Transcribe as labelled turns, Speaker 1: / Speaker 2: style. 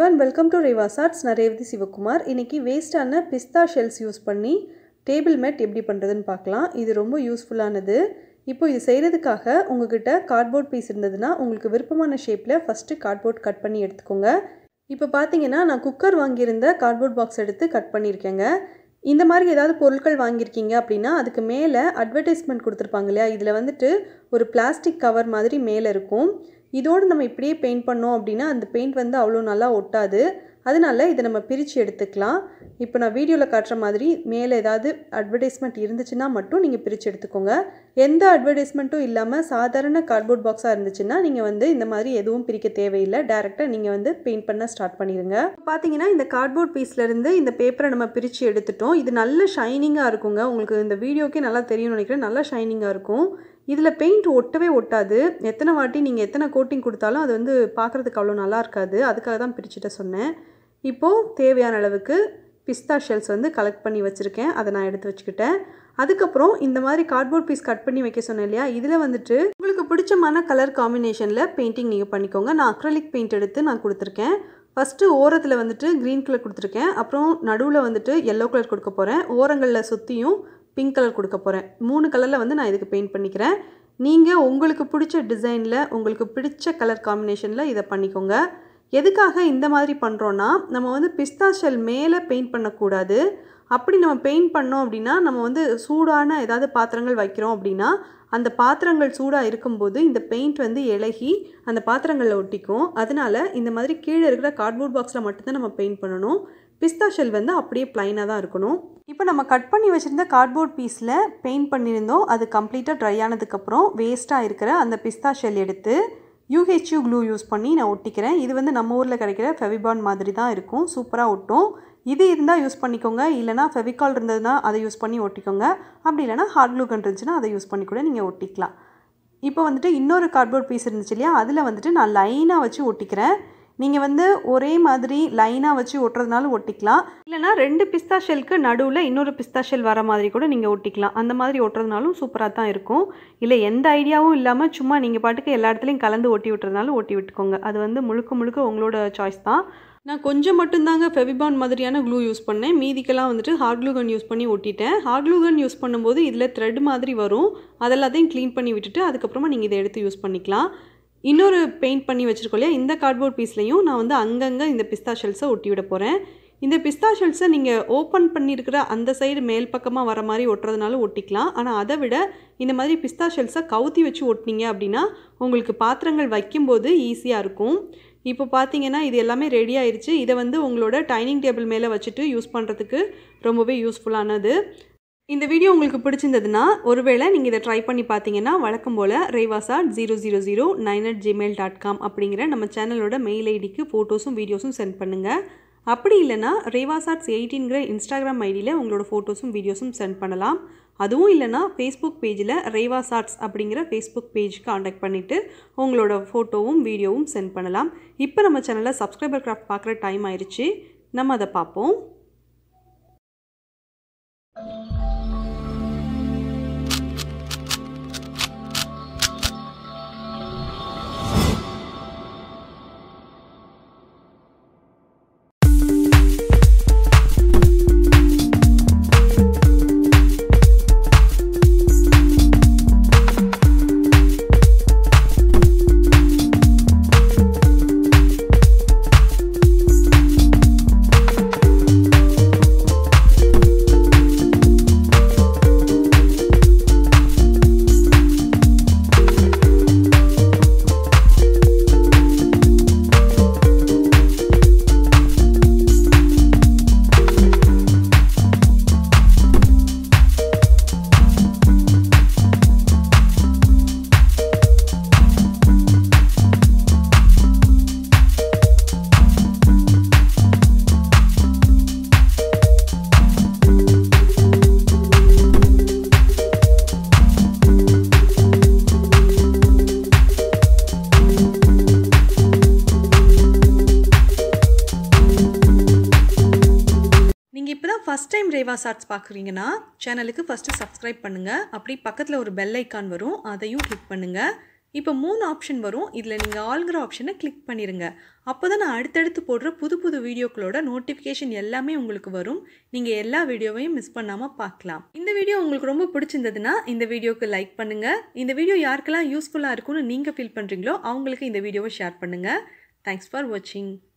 Speaker 1: one welcome to Reva's arts நான் ரேவதி சிவகுமார் இன்றைக்கி வேஸ்ட்டான பிஸ்தா ஷெல்ஸ் யூஸ் பண்ணி டேபிள் மேட் எப்படி பண்ணுறதுன்னு பார்க்கலாம் இது ரொம்ப யூஸ்ஃபுல்லானது இப்போ இது செய்கிறதுக்காக உங்ககிட்ட கார்ட்போர்ட் பீஸ் இருந்ததுன்னா உங்களுக்கு விருப்பமான ஷேப்பில் ஃபஸ்ட்டு கார்ட்போர்ட் கட் பண்ணி எடுத்துக்கோங்க இப்போ பார்த்தீங்கன்னா நான் குக்கர் வாங்கியிருந்த கார்ட்போர்ட் பாக்ஸ் எடுத்து கட் பண்ணியிருக்கேங்க இந்த மாதிரி ஏதாவது பொருட்கள் வாங்கியிருக்கீங்க அப்படின்னா அதுக்கு மேலே அட்வர்டைஸ்மெண்ட் கொடுத்துருப்பாங்க இல்லையா இதில் வந்துட்டு ஒரு பிளாஸ்டிக் கவர் மாதிரி மேலே இருக்கும் இதோடு நம்ம இப்படியே பெயிண்ட் பண்ணோம் அப்படின்னா அந்த பெயிண்ட் வந்து அவ்வளோ நல்லா ஒட்டாது அதனால இதை நம்ம பிரித்து எடுத்துக்கலாம் இப்போ நான் வீடியோவில் காட்டுற மாதிரி மேலே ஏதாவது அட்வர்டைஸ்மெண்ட் இருந்துச்சுன்னா மட்டும் நீங்கள் பிரித்து எடுத்துக்கோங்க எந்த அட்வர்டைஸ்மெண்ட்டும் இல்லாமல் சாதாரண கார்ட்போர்ட் பாக்ஸாக இருந்துச்சுன்னா நீங்கள் வந்து இந்த மாதிரி எதுவும் பிரிக்க தேவையில்லை டேரெக்டாக நீங்கள் வந்து பெயிண்ட் பண்ண ஸ்டார்ட் பண்ணிடுங்க பார்த்தீங்கன்னா இந்த கார்ட்போர்ட் பீஸ்லேருந்து இந்த பேப்பரை நம்ம பிரித்து எடுத்துட்டோம் இது நல்ல ஷைனிங்காக இருக்குங்க உங்களுக்கு இந்த வீடியோக்கே நல்லா தெரியும்னு நினைக்கிறேன் நல்லா ஷைனிங்காக இருக்கும் இதில் பெயிண்ட் ஒட்டவே ஒட்டாது எத்தனை வாட்டி நீங்கள் எத்தனை கோட்டிங் கொடுத்தாலும் அது வந்து பார்க்குறதுக்கு அவ்வளோ நல்லா இருக்காது அதுக்காக தான் பிரிச்சுட்ட சொன்னேன் இப்போது தேவையான அளவுக்கு பிஸ்தா ஷெல்ஸ் வந்து கலெக்ட் பண்ணி வச்சுருக்கேன் அதை நான் எடுத்து வச்சுக்கிட்டேன் அதுக்கப்புறம் இந்த மாதிரி கார்ட்போர்ட் பீஸ் கட் பண்ணி வைக்க சொன்னேன் இல்லையா இதில் வந்துட்டு உங்களுக்கு பிடிச்சமான கலர் காம்பினேஷனில் பெயிண்டிங் நீங்கள் பண்ணிக்கோங்க நான் அக்ரலிக் பெயிண்ட் எடுத்து நான் கொடுத்துருக்கேன் ஃபஸ்ட்டு ஓரத்தில் வந்துட்டு க்ரீன் கலர் கொடுத்துருக்கேன் அப்புறம் நடுவில் வந்துட்டு எல்லோ கலர் கொடுக்க போகிறேன் ஓரங்களில் சுற்றியும் பிங்க் கலர் கொடுக்க போகிறேன் மூணு கலரில் வந்து நான் இதுக்கு பெயிண்ட் பண்ணிக்கிறேன் நீங்கள் உங்களுக்கு பிடிச்ச டிசைனில் உங்களுக்கு பிடிச்ச கலர் காம்பினேஷனில் இதை பண்ணிக்கோங்க எதுக்காக இந்த மாதிரி பண்ணுறோன்னா நம்ம வந்து பிஸ்தா ஷெல் மேலே பெயிண்ட் பண்ணக்கூடாது அப்படி நம்ம பெயிண்ட் பண்ணோம் அப்படின்னா நம்ம வந்து சூடான ஏதாவது பாத்திரங்கள் வைக்கிறோம் அப்படின்னா அந்த பாத்திரங்கள் சூடாக இருக்கும்போது இந்த பெயிண்ட் வந்து இலகி அந்த பாத்திரங்களில் ஒட்டிக்கும் அதனால இந்த மாதிரி கீழே இருக்கிற கார்ட்போர்ட் பாக்ஸில் மட்டும்தான் நம்ம பெயிண்ட் பண்ணணும் பிஸ்தா ஷெல் வந்து அப்படியே ப்ளைனாக தான் இருக்கணும் இப்போ நம்ம கட் பண்ணி வச்சுருந்த கார்ட்போர்ட் பீஸில் பெயிண்ட் பண்ணியிருந்தோம் அது கம்ப்ளீட்டாக ட்ரை ஆனதுக்கப்புறம் வேஸ்ட்டாக இருக்கிற அந்த பிஸ்தா ஷெல் எடுத்து யூஹெச்யூ க்ளூ யூஸ் பண்ணி நான் ஒட்டிக்கிறேன் இது வந்து நம்ம ஊரில் கிடைக்கிற ஃபெவிபான் மாதிரி தான் இருக்கும் சூப்பராக ஒட்டும் இது இருந்தால் யூஸ் பண்ணிக்கோங்க இல்லைனா ஃபெவிகால் இருந்ததுன்னா அதை யூஸ் பண்ணி ஒட்டிக்கோங்க அப்படி இல்லைனா ஹார்ட் க்ளூ கன் இருந்துச்சுன்னா அதை யூஸ் பண்ணி கூட நீங்கள் ஒட்டிக்கலாம் இப்போ வந்துட்டு இன்னொரு கார்ட்போர்ட் பீஸ் இருந்துச்சு இல்லையா அதில் வந்துட்டு நான் லைனாக வச்சு ஒட்டிக்கிறேன் நீங்கள் வந்து ஒரே மாதிரி லைனாக வச்சு ஒட்டுறதுனாலும் ஒட்டிக்கலாம் இல்லைனா ரெண்டு பிஸ்தா ஷெல்க்கு நடுவில் இன்னொரு பிஸ்தா ஷெல் வர மாதிரி கூட நீங்கள் ஒட்டிக்கலாம் அந்த மாதிரி ஒட்டுறதுனாலும் சூப்பராக தான் இருக்கும் இல்லை எந்த ஐடியாவும் இல்லாமல் சும்மா நீங்கள் பாட்டுக்கு எல்லா இடத்துலையும் கலந்து ஒட்டி விட்டுறதுனாலும் ஒட்டி விட்டுக்கோங்க அது வந்து முழுக்க முழுக்க உங்களோட சாய்ஸ் தான் நான் கொஞ்சம் மட்டும்தாங்க ஃபெவிபான் மாதிரியான க்ளூ யூஸ் பண்ணேன் மீதிக்கெல்லாம் வந்துட்டு ஹார்ட் க்ளூ கன் யூஸ் பண்ணி ஒட்டிட்டேன் ஹார்ட் க்ளூ கன் யூஸ் பண்ணும்போது இதில் த்ரெட் மாதிரி வரும் அதெல்லாத்தையும் க்ளீன் பண்ணி விட்டுட்டு அதுக்கப்புறமா நீங்கள் இதை எடுத்து யூஸ் பண்ணிக்கலாம் இன்னொரு பெயிண்ட் பண்ணி வச்சுருக்கோம் இல்லையா இந்த கார்ட்போர்ட் பீஸ்லையும் நான் வந்து அங்கங்கே இந்த பிஸ்தா ஷெல்ஸை ஒட்டி விட போகிறேன் இந்த பிஸ்தா ஷெல்ஸை நீங்கள் ஓப்பன் பண்ணியிருக்கிற அந்த சைடு மேல் பக்கமாக வர மாதிரி ஒட்டுறதுனால ஒட்டிக்கலாம் ஆனால் அதை விட இந்த மாதிரி பிஸ்தா ஷெல்ஸை கவுத்தி வச்சு ஒட்டினீங்க அப்படின்னா உங்களுக்கு பாத்திரங்கள் வைக்கும்போது ஈஸியாக இருக்கும் இப்போ பார்த்தீங்கன்னா இது எல்லாமே ரெடி ஆயிடுச்சு இதை வந்து உங்களோட டைனிங் டேபிள் மேலே வச்சுட்டு யூஸ் பண்ணுறதுக்கு ரொம்பவே யூஸ்ஃபுல்லானது இந்த வீடியோ உங்களுக்கு பிடிச்சிருந்ததுன்னா ஒருவேளை நீங்கள் இதை ட்ரை பண்ணி பார்த்தீங்கன்னா வழக்கம் போல் Revas art zero zero zero nine at Gmail dot com அப்படிங்கிற நம்ம சேனலோட மெயில் ஐடிக்கு ஃபோட்டோஸும் வீடியோஸும் சென்ட் பண்ணுங்கள் அப்படி இல்லைனா ரேவாசாட்ஸ் எயிட்டின்கிற இன்ஸ்டாகிராம் ஐடியில் உங்களோட ஃபோட்டோஸும் வீடியோஸும் சென்ட் பண்ணலாம் அதுவும் இல்லைனா ஃபேஸ்புக் பேஜில் ரேவாசாட்ஸ் அப்படிங்கிற ஃபேஸ்புக் பேஜ் காண்டாக்ட் பண்ணிவிட்டு உங்களோட ஃபோட்டோவும் வீடியோவும் சென்ட் பண்ணலாம் இப்போ நம்ம சேனலில் சப்ஸ்கிரைபர் கிராஃப்ட் பார்க்குற டைம் ஆயிடுச்சு நம்ம அதை பார்ப்போம் ஃபஸ்ட் டைம் ரேவாஸ் ஆர்ட்ஸ் பார்க்குறீங்கன்னா சேனலுக்கு ஃபஸ்ட்டு சப்ஸ்கிரைப் பண்ணுங்கள் அப்படி பக்கத்தில் ஒரு பெல் ஐக்கான் வரும் அதையும் கிளிக் பண்ணுங்கள் இப்போ மூணு ஆப்ஷன் வரும் இதில் நீங்கள் ஆளுங்கிற ஆப்ஷனை கிளிக் பண்ணிடுங்க அப்போ தான் நான் அடுத்தடுத்து போடுற புது புது வீடியோக்களோட நோட்டிஃபிகேஷன் எல்லாமே உங்களுக்கு வரும் நீங்கள் எல்லா வீடியோவையும் மிஸ் பண்ணாமல் பார்க்கலாம் இந்த வீடியோ உங்களுக்கு ரொம்ப பிடிச்சிருந்ததுன்னா இந்த வீடியோக்கு லைக் பண்ணுங்கள் இந்த வீடியோ யாருக்கெல்லாம் யூஸ்ஃபுல்லாக இருக்கும்னு நீங்கள் ஃபீல் பண்ணுறீங்களோ அவங்களுக்கு இந்த வீடியோவை ஷேர் பண்ணுங்கள் தேங்க்ஸ் ஃபார் வாட்சிங்